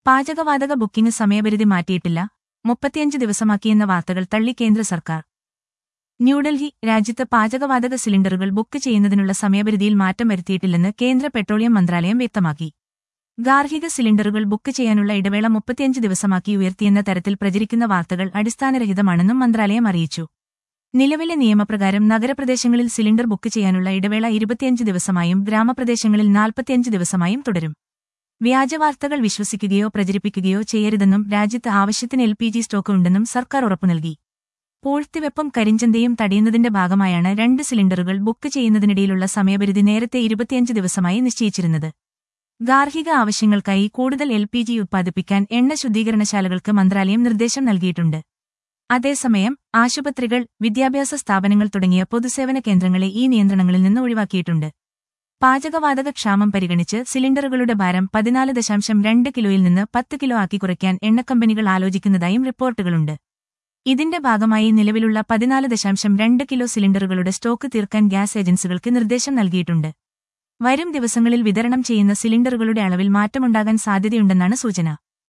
പാചകവാതക ബുക്കിംഗ് സമയപരിധി മാറ്റിയിട്ടില്ല മുപ്പത്തിയഞ്ച് ദിവസമാക്കിയെന്ന വാർത്തകൾ തള്ളി കേന്ദ്ര സർക്കാർ ന്യൂഡൽഹി രാജ്യത്ത് പാചകവാതക സിലിണ്ടറുകൾ ബുക്ക് ചെയ്യുന്നതിനുള്ള സമയപരിധിയിൽ മാറ്റം വരുത്തിയിട്ടില്ലെന്ന് കേന്ദ്ര പെട്രോളിയം മന്ത്രാലയം വ്യക്തമാക്കി ഗാർഹിക സിലിണ്ടറുകൾ ബുക്ക് ചെയ്യാനുള്ള ഇടവേള മുപ്പത്തിയഞ്ച് ദിവസമാക്കി ഉയർത്തിയെന്ന തരത്തിൽ പ്രചരിക്കുന്ന വാർത്തകൾ അടിസ്ഥാനരഹിതമാണെന്നും മന്ത്രാലയം അറിയിച്ചു നിലവിലെ നിയമപ്രകാരം നഗരപ്രദേശങ്ങളിൽ സിലിണ്ടർ ബുക്ക് ചെയ്യാനുള്ള ഇടവേള ഇരുപത്തിയഞ്ച് ദിവസമായും ഗ്രാമപ്രദേശങ്ങളിൽ നാൽപ്പത്തിയഞ്ച് ദിവസമായും തുടരും വ്യാജവാർത്തകൾ വിശ്വസിക്കുകയോ പ്രചരിപ്പിക്കുകയോ ചെയ്യരുതെന്നും രാജ്യത്ത് ആവശ്യത്തിന് എൽ പി ജി സ്റ്റോക്ക് ഉണ്ടെന്നും സർക്കാർ ഉറപ്പു നൽകി പൂഴ്ത്തിവെപ്പും കരിഞ്ചന്തയും തടയുന്നതിന്റെ ഭാഗമായാണ് രണ്ട് സിലിണ്ടറുകൾ ബുക്ക് ചെയ്യുന്നതിനിടയിലുള്ള സമയപരിധി നേരത്തെ ഇരുപത്തിയഞ്ച് ദിവസമായി നിശ്ചയിച്ചിരുന്നത് ഗാർഹിക ആവശ്യങ്ങൾക്കായി കൂടുതൽ എൽ പി ജി ഉത്പാദിപ്പിക്കാൻ എണ്ണ ശുദ്ധീകരണശാലകൾക്ക് മന്ത്രാലയം നിർദ്ദേശം നൽകിയിട്ടുണ്ട് അതേസമയം ആശുപത്രികൾ വിദ്യാഭ്യാസ സ്ഥാപനങ്ങൾ തുടങ്ങിയ പൊതുസേവന കേന്ദ്രങ്ങളെ ഈ നിയന്ത്രണങ്ങളിൽ നിന്ന് ഒഴിവാക്കിയിട്ടുണ്ട് പാചകവാതക ക്ഷാമം പരിഗണിച്ച് സിലിണ്ടറുകളുടെ ഭാരം പതിനാല് ദശാംശം രണ്ട് കിലോയിൽ നിന്ന് പത്ത് കിലോ ആക്കി കുറയ്ക്കാൻ എണ്ണക്കമ്പനികൾ ആലോചിക്കുന്നതായും റിപ്പോർട്ടുകളുണ്ട് ഇതിന്റെ ഭാഗമായി നിലവിലുള്ള പതിനാല് ദശാംശം രണ്ട് കിലോ സിലിണ്ടറുകളുടെ സ്റ്റോക്ക് തീർക്കാൻ ഗ്യാസ് ഏജൻസികൾക്ക് നിർദ്ദേശം നൽകിയിട്ടുണ്ട് വരും ദിവസങ്ങളിൽ വിതരണം ചെയ്യുന്ന സിലിണ്ടറുകളുടെ അളവിൽ മാറ്റമുണ്ടാകാൻ സാധ്യതയുണ്ടെന്നാണ് സൂചന